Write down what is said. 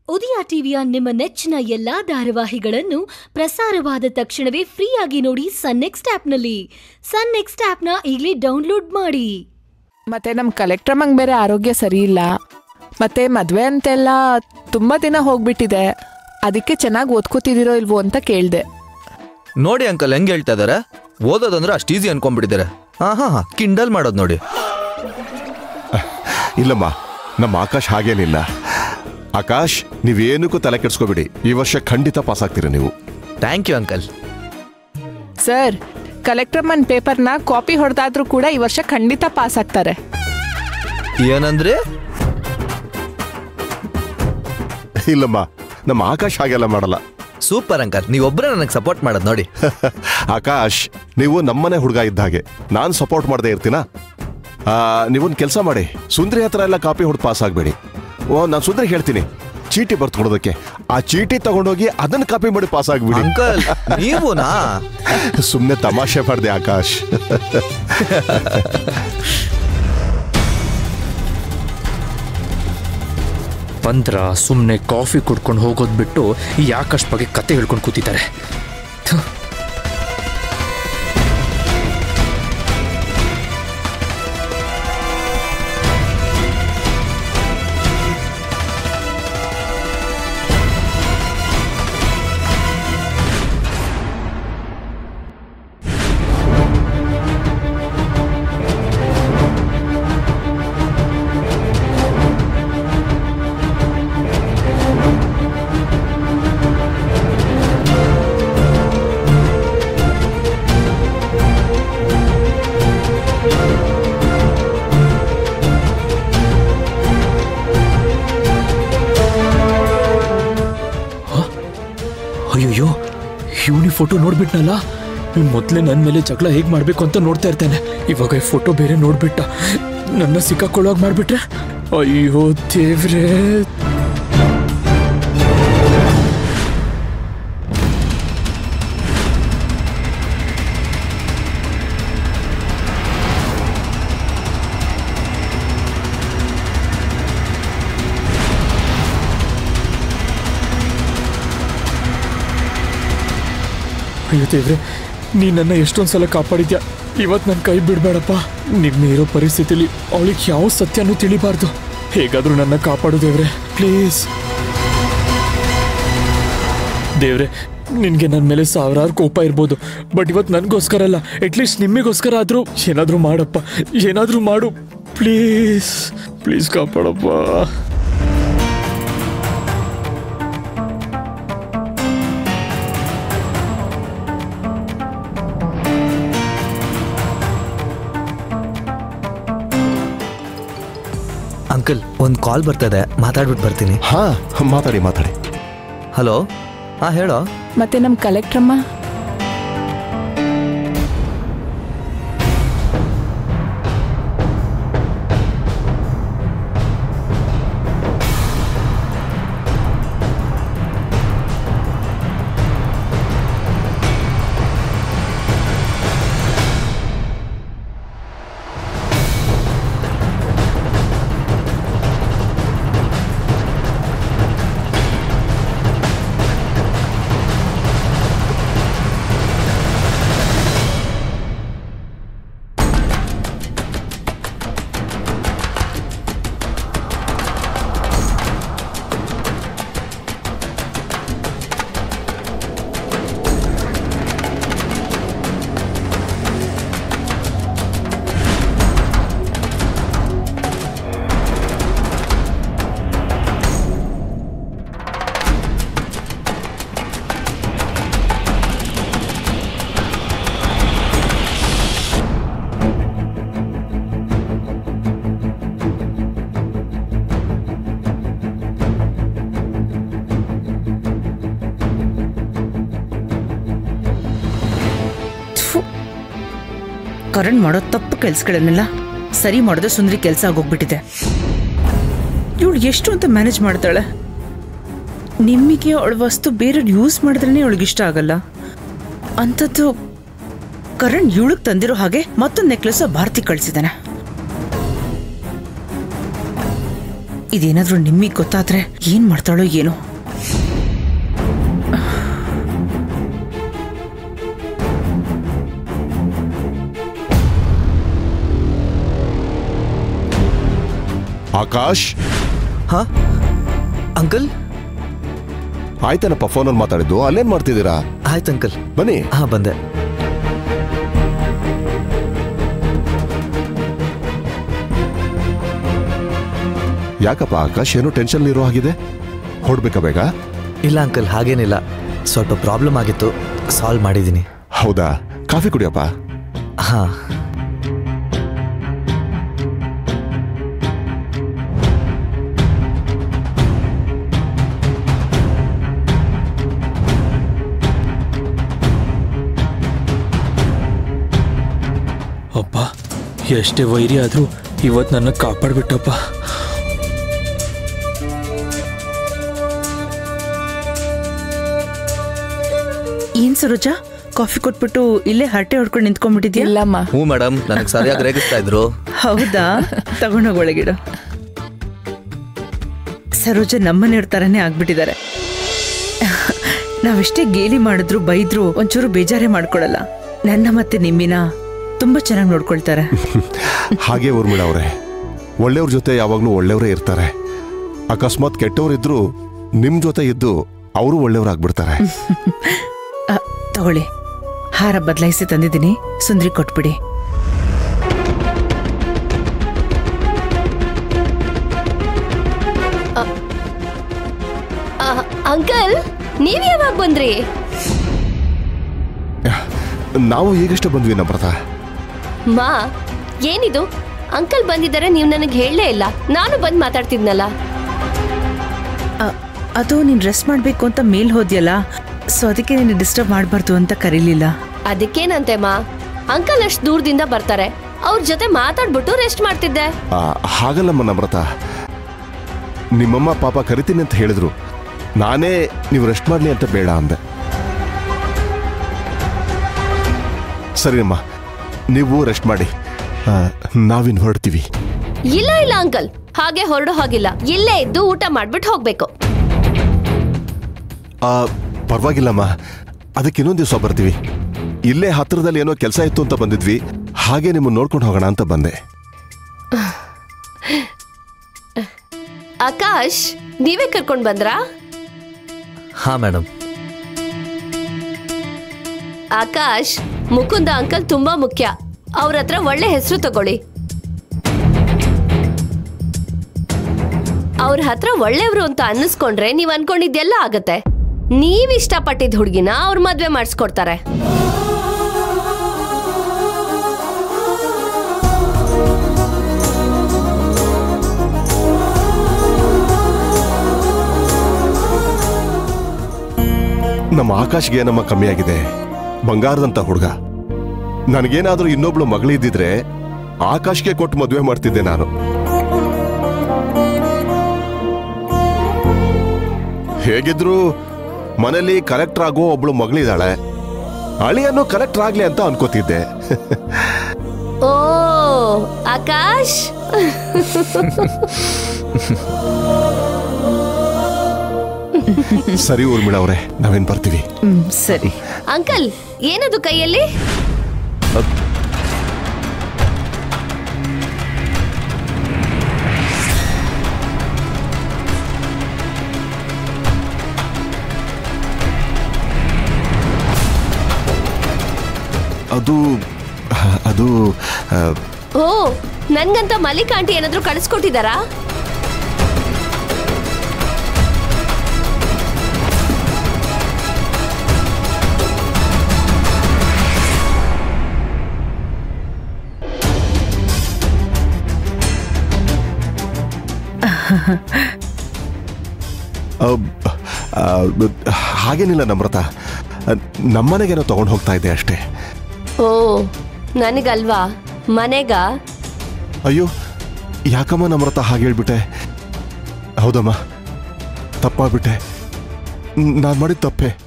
ಉದಯ ಟಿವಿಯ ನಿಮ್ಮ ನೆಚ್ಚಿನ ಎಲ್ಲಾ ಧಾರಾವಾಹಿಗಳನ್ನು ಪ್ರಸಾರವಾದ ತಕ್ಷಣವೇ ಫ್ರೀಯಾಗಿ ನೋಡಿ ಸನ್ ನೆಕ್ಸ್ಟ್ ಆಪ್ನಲ್ಲಿ ಸನ್ ನೆಕ್ಸ್ಟ್ ಆಪ್ನ ಈಗಲೇ ಡೌನ್ಲೋಡ್ ಮಾಡಿ ಮತ್ತೆ ನಮ್ಮ ಕಲೆಕ್ಟ್ರಮ್ಮಂಗೆ ಬೇರೆ ಆರೋಗ್ಯ ಸರಿ ಇಲ್ಲ ಮತ್ತೆ ಮದುವೆ ಅಂತೆಲ್ಲ ತುಂಬ ದಿನ ಹೋಗ್ಬಿಟ್ಟಿದೆ ಅದಕ್ಕೆ ಚೆನ್ನಾಗಿ ಓದ್ಕೋತಿದ್ದೀರೋ ಇಲ್ವೋ ಅಂತ ಕೇಳಿದೆ ನೋಡಿ ಅಂಕಲ್ ಹೆಂಗ್ ಹೇಳ್ತಾ ಇದಾರೆ ಓದೋದಂದ್ರೆ ಅಷ್ಟು ಈಸಿ ಅನ್ಕೊಂಡ್ಬಿಟ್ಟಿದ್ದಾರೆ ಹಾ ಹಾ ಹಾ ಕಿಂಡಲ್ ಮಾಡೋದು ನೋಡಿ ಇಲ್ಲಮ್ಮ ನಮ್ಮ ಆಕಾಶ್ ಹಾಗೇನಿಲ್ಲ ಆಕಾಶ್ ನೀವೇನಕ್ಕೂ ತಲೆ ಕೆಡ್ಸ್ಕೋಬೇಡಿ ಈ ವರ್ಷ ಖಂಡಿತ ಪಾಸ್ ಆಗ್ತೀರಾ ನೀವು ಥ್ಯಾಂಕ್ ಯು ಅಂಕಲ್ ಸರ್ ಕಲೆಕ್ಟ್ರಮ್ಮನ್ ಪೇಪರ್ನ ಕಾಪಿ ಹೊಡೆದಾದ್ರೂ ಕೂಡ ಈ ವರ್ಷ ಖಂಡಿತ ಪಾಸ್ ಆಗ್ತಾರೆ ಏನಂದ್ರೆ ಇಲ್ಲಮ್ಮ ನಮ್ಮ ಆಕಾಶ್ ಹಾಗೆಲ್ಲ ಮಾಡಲ್ಲ ಸೂಪರ್ ಅಂಕಲ್ ನೀವೊಬ್ಬರೇ ನನಗೆ ಸಪೋರ್ಟ್ ಮಾಡೋದು ನೋಡಿ ಆಕಾಶ್ ನೀವು ನಮ್ಮನೆ ಹುಡುಗ ಇದ್ದ ಹಾಗೆ ನಾನು ಸಪೋರ್ಟ್ ಮಾಡದೇ ಇರ್ತೀನಾ ಆ, ನೀವೊಂದು ಕೆಲಸ ಮಾಡಿ ಸುಂದ್ರಿ ಹತ್ರ ಎಲ್ಲ ಕಾಪಿ ಹೊಡೆದು ಪಾಸ್ ಆಗಬೇಡಿ ಓ ನಾನು ಸುಂದ್ರಿ ಹೇಳ್ತೀನಿ ಚೀಟಿ ಬರ್ತು ಕೊಡೋದಕ್ಕೆ ಆ ಚೀಟಿ ತಗೊಂಡೋಗಿ ಅದನ್ನ ಕಾಪಿ ಮಾಡಿ ಪಾಸ್ ಆಗ್ಬಿಡಿ ಅಂಕಲ್ ನೀವುನಾ ಸುಮ್ಮನೆ ತಮಾಷೆ ಮಾಡಿದೆ ಆಕಾಶ್ ಬಂದ್ರ ಸುಮ್ಮನೆ ಕಾಫಿ ಕುಡ್ಕೊಂಡು ಹೋಗೋದು ಬಿಟ್ಟು ಈ ಆಕಾಶ್ ಬಗ್ಗೆ ಕತೆ ಹೇಳ್ಕೊಂಡು ಕೂತಿದ್ದಾರೆ ಥು. ಅಯ್ಯಯ್ಯೋ ಇವನಿ ಫೋಟೋ ನೋಡ್ಬಿಟ್ನಲ್ಲ ಇವ್ನು ಮೊದಲೇ ನನ್ನ ಮೇಲೆ ಜಗಳ ಹೇಗೆ ಮಾಡಬೇಕು ಅಂತ ನೋಡ್ತಾ ಇರ್ತಾನೆ ಇವಾಗ ಈ ಫೋಟೋ ಬೇರೆ ನೋಡ್ಬಿಟ್ಟ ನನ್ನ ಸಿಕ್ಕಾಕೊಳ್ಳೋವಾಗ ಮಾಡ್ಬಿಟ್ರೆ ಅಯ್ಯೋ ದೇವ್ರೇ ಅಯ್ಯೋ ದೇವ್ರೆ ನೀ ನನ್ನ ಎಷ್ಟೊಂದು ಸಲ ಕಾಪಾಡಿದ್ಯಾ ಇವತ್ತು ನನ್ನ ಕೈ ಬಿಡಬೇಡಪ್ಪ ನಿಮ್ಮ ಇರೋ ಪರಿಸ್ಥಿತಿಲಿ ಅವಳಿಗೆ ಯಾವ ಸತ್ಯನೂ ತಿಳಿಬಾರ್ದು ಹೇಗಾದ್ರೂ ನನ್ನ ಕಾಪಾಡು ದೇವ್ರೆ ಪ್ಲೀಸ್ ದೇವ್ರೆ ನಿನಗೆ ನನ್ನ ಮೇಲೆ ಸಾವಿರಾರು ಕೋಪ ಇರ್ಬೋದು ಬಟ್ ಇವತ್ತು ನನಗೋಸ್ಕರ ಅಲ್ಲ ಅಟ್ಲೀಸ್ಟ್ ನಿಮಗೋಸ್ಕರ ಆದರೂ ಏನಾದರೂ ಮಾಡಪ್ಪ ಏನಾದರೂ ಮಾಡು ಪ್ಲೀಸ್ ಪ್ಲೀಸ್ ಕಾಪಾಡಪ್ಪ ಅಂಕಲ್ ಒಂದು ಕಾಲ್ ಬರ್ತದೆ ಮಾತಾಡ್ಬಿಟ್ಟು ಬರ್ತೀನಿ ಹಾ ಮಾತಾಡಿ ಮಾತಾಡಿ ಹಲೋ ಹಾ ಹೇಳೋ ಮತ್ತೆ ನಮ್ಮ ಕಲೆಕ್ಟ್ರಮ್ಮ ಕರಣ್ ಮಾಡೋ ತಪ್ಪು ಕೆಲ್ಸಗಳನ್ನೆಲ್ಲ ಸರಿ ಮಾಡೋದು ಸುಂದರಿ ಕೆಲಸ ಆಗೋಗ್ಬಿಟ್ಟಿದೆ ಇವಳು ಎಷ್ಟು ಅಂತ ಮ್ಯಾನೇಜ್ ಮಾಡ್ತಾಳೆ ನಿಮಗೆ ಅವಳ ವಸ್ತು ಬೇರೆಯವ್ರು ಯೂಸ್ ಮಾಡಿದ್ರೇ ಅವಳಿಗೆ ಇಷ್ಟ ಆಗಲ್ಲ ಅಂಥದ್ದು ಕರಣ್ ಇವಳಿಗೆ ತಂದಿರೋ ಹಾಗೆ ಮತ್ತೊಂದು ನೆಕ್ಲೆಸ್ ಭಾರತಿ ಕಳಿಸಿದಾನೆ ಇದೇನಾದ್ರೂ ನಿಮ್ಮಿಗೆ ಗೊತ್ತಾದ್ರೆ ಏನ್ ಮಾಡ್ತಾಳೋ ಏನೋ ಆಕಾಶ್ ಹಾ ಅಂಕಲ್ ಆಯ್ತೇನಪ್ಪ ಫೋನಲ್ಲಿ ಮಾತಾಡಿದ್ದು ಅಲ್ಲೇನ್ ಮಾಡ್ತಿದ್ದೀರಾ ಆಯ್ತು ಅಂಕಲ್ ಬನ್ನಿ ಹಾ ಬಂದೆ ಯಾಕಪ್ಪ ಆಕಾಶ್ ಏನೋ ಟೆನ್ಷನ್ ಇರೋ ಹಾಗಿದೆ ಹೊಡ್ಬೇಕಾ ಬೇಗ ಇಲ್ಲ ಅಂಕಲ್ ಹಾಗೇನಿಲ್ಲ ಸ್ವಲ್ಪ ಪ್ರಾಬ್ಲಮ್ ಆಗಿತ್ತು ಸಾಲ್ವ್ ಮಾಡಿದ್ದೀನಿ ಹೌದಾ ಕಾಫಿ ಕುಡಿಯಪ್ಪ ಹಾ ಅಪ್ಪ ಎಷ್ಟೇ ವೈರಿ ಆದ್ರೂ ಇವತ್ತು ನನ್ನ ಕಾಪಾಡ್ಬಿಟ್ಟಪ್ಪ ಏನ್ ಸರೋಜ ಕಾಫಿ ಕೊಟ್ಬಿಟ್ಟು ಇಲ್ಲೇ ಹರಟೆ ಹೊಡ್ಕೊಂಡು ನಿಂತ್ಕೊಂಡ್ಬಿಟ್ಟಿದ್ಯಾ ಇಲ್ಲಮ್ಮ ಹ್ಞೂ ಮೇಡಮ್ ನನಗೆ ಸರಿಯಾಗಿ ರೇಗಿಸ್ತಾ ಇದ್ರು ಹೌದಾ ತಗೊಂಡೋಗ್ ಒಳಗಿಡು ಸರೋಜ ನಮ್ಮನೆಯವ್ರ ತರನೇ ಆಗ್ಬಿಟ್ಟಿದ್ದಾರೆ ನಾವೆಷ್ಟೇ ಗೇಲಿ ಮಾಡಿದ್ರು ಬೈದ್ರು ಒಂಚೂರು ಬೇಜಾರೇ ಮಾಡ್ಕೊಳಲ್ಲ ನನ್ನ ಮತ್ತೆ ನಿಮ್ಮಿನ ತುಂಬಾ ಚೆನ್ನಾಗಿ ನೋಡ್ಕೊಳ್ತಾರೆ ಹಾಗೆ ಊರ್ಮಿಳ ಅವರೇ ಒಳ್ಳೆಯವ್ರ ಜೊತೆ ಯಾವಾಗಲೂ ಒಳ್ಳೆಯವರೇ ಇರ್ತಾರೆ ಅಕಸ್ಮಾತ್ ಕೆಟ್ಟವರಿದ್ರು ನಿಮ್ ಜೊತೆ ಇದ್ದು ಅವರು ಒಳ್ಳೆಯವರಾಗ್ಬಿಡ್ತಾರೆ ಅ, ತಗೊಳ್ಳಿ ಹಾರ ಬದಲಾಯಿಸಿ ತಂದಿದ್ದೀನಿ ಸುಂದ್ರಿ ಕೊಟ್ಬಿಡಿ ಅಂಕಲ್ ನೀವ್ ಯಾವಾಗ ಬಂದ್ರಿ ನಾವು ಈಗಷ್ಟೇ ಬಂದ್ವಿ ನಮ್ರತ ಮಾ ಏನಿದು ಅಂಕಲ್ ಬಂದಿದ್ದಾರೆ ನೀವು ನನಗೆ ಹೇಳಲೇ ಇಲ್ಲ ನಾನು ಬಂದು ಮಾತಾಡ್ತಿದ್ನಲ್ಲ ಅ, ಅದು ನೀನ್ ರೆಸ್ಟ್ ಮಾಡ್ಬೇಕು ಅಂತ ಮೇಲ್ ಹೋದ್ಯಲ್ಲ ಸೊ ಅದಕ್ಕೆ ನೀನು ಡಿಸ್ಟರ್ಬ್ ಮಾಡಬಾರ್ದು ಅಂತ ಕರೀಲಿಲ್ಲ ಅದಕ್ಕೇನಂತೆ ಮಾ ಅಂಕಲ್ ಅಷ್ಟು ದೂರದಿಂದ ಬರ್ತಾರೆ ಅವ್ರ ಜೊತೆ ಮಾತಾಡ್ಬಿಟ್ಟು ರೆಸ್ಟ್ ಮಾಡ್ತಿದ್ದೆ ಆ, ಹಾಗಲ್ಲಮ್ಮ ನಮ್ರತ ನಿಮ್ಮಮ್ಮ ಪಾಪ ಕರಿತೀನಿ ಅಂತ ಹೇಳಿದ್ರು ನಾನೇ ನೀವು ರೆಸ್ಟ್ ಮಾಡಲಿ ಅಂತ ಬೇಡ ಅಂದೆ ಸರಿನಮ್ಮ ನೀವು ರೆಸ್ಟ್ ಮಾಡಿ ಆ, ನಾವಿನ್ ಹೊರಡ್ತೀವಿ ಇಲ್ಲ ಇಲ್ಲ ಅಂಕಲ್ ಹಾಗೆ ಹೊರಡೋ ಹಾಗಿಲ್ಲ ಇಲ್ಲೇ ಇದ್ದು ಊಟ ಮಾಡ್ಬಿಟ್ಟು ಹೋಗ್ಬೇಕು ಆ, ಪರವಾಗಿಲ್ಲಮ್ಮ ಅದಕ್ಕೆ ಇನ್ನೊಂದು ದಿವಸ ಬರ್ತೀವಿ ಇಲ್ಲೇ ಹತ್ರದಲ್ಲಿ ಏನೋ ಕೆಲಸ ಇತ್ತು ಅಂತ ಬಂದಿದ್ವಿ ಹಾಗೆ ನಿಮ್ಮನ್ನ ನೋಡ್ಕೊಂಡು ಹೋಗೋಣ ಅಂತ ಬಂದೆ ಆಕಾಶ್ ನೀವೇ ಕರ್ಕೊಂಡ್ ಬಂದ್ರಾ ಹಾ ಮೇಡಮ್ ಆಕಾಶ್ ಮುಕುಂದ ಅಂಕಲ್ ತುಂಬಾ ಮುಖ್ಯ ಅವ್ರ ಹತ್ರ ಒಳ್ಳೆ ಹೆಸರು ತಗೊಳ್ಳಿ ಅವ್ರ ಹತ್ರ ಒಳ್ಳೆಯವರು ಅಂತ ಅನ್ನಿಸ್ಕೊಂಡ್ರೆ ನೀವ್ ಅನ್ಕೊಂಡಿದ್ದೆಲ್ಲ ಆಗತ್ತೆ ನೀವ್ ಇಷ್ಟಪಟ್ಟಿದ್ ಹುಡ್ಗಿನ ಅವ್ರ ಮದ್ವೆ ಮಾಡಿಸ್ಕೊಡ್ತಾರೆ ನಮ್ಮ ಆಕಾಶ್ಗೆ ನಮ್ಮ ಕಮ್ಮಿ ಆಗಿದೆ ಬಂಗಾರದಂತ ಹುಡುಗ ನನಗೇನಾದ್ರೂ ಇನ್ನೊಬ್ಳು ಮಗಳಿದ್ದಿದ್ರೆ ಆಕಾಶ್ಗೆ ಕೊಟ್ಟು ಮದುವೆ ಮಾಡ್ತಿದ್ದೆ ನಾನು ಹೇಗಿದ್ರು ಮನೇಲಿ ಕಲೆಕ್ಟರ್ ಆಗೋ ಒಬ್ಳು ಮಗಳಿದ್ದಾಳೆ ಅಳಿಯನ್ನು ಕಲೆಕ್ಟರ್ ಆಗ್ಲಿ ಅಂತ ಅನ್ಕೋತಿದ್ದೆ ಓ ಆಕಾಶ್ ಸರಿ ಊರ್ಮಿಳ ಅವ್ರೆ ನಾವೇನ್ ಬರ್ತೀವಿ ಹ್ಮ್ ಸರಿ ಅಂಕಲ್ ಏನದು ಕೈಯಲ್ಲಿ ಅದು ಅದು ಆ, ಓ ನನ್ಗಂತ ಮಲ್ಲಿಕ್ ಆಂಟಿ ಏನಾದ್ರೂ ಕಳಿಸ್ಕೊಟ್ಟಿದಾರಾ ಅಬ್, ಆ, ಬ- ಹಾಗೇನಿಲ್ಲ ನಮ್ರತ ನಮ್ಮನೆಗೇನೋ ತಗೊಂಡು ಹೋಗ್ತಾ ಇದ್ದೆ ಅಷ್ಟೇ ಓ ನನಗಲ್ವಾ ಮನೆಗ ಅಯ್ಯೋ ಯಾಕಮ್ಮ ನಮ್ರತ ಹಾಗೆ ಹೇಳ್ಬಿಟ್ಟೆ ಹೌದಮ್ಮ ತಪ್ಪಾಗ್ಬಿಟ್ಟೆ ನಾನು ಮಾಡಿದ ತಪ್ಪೆ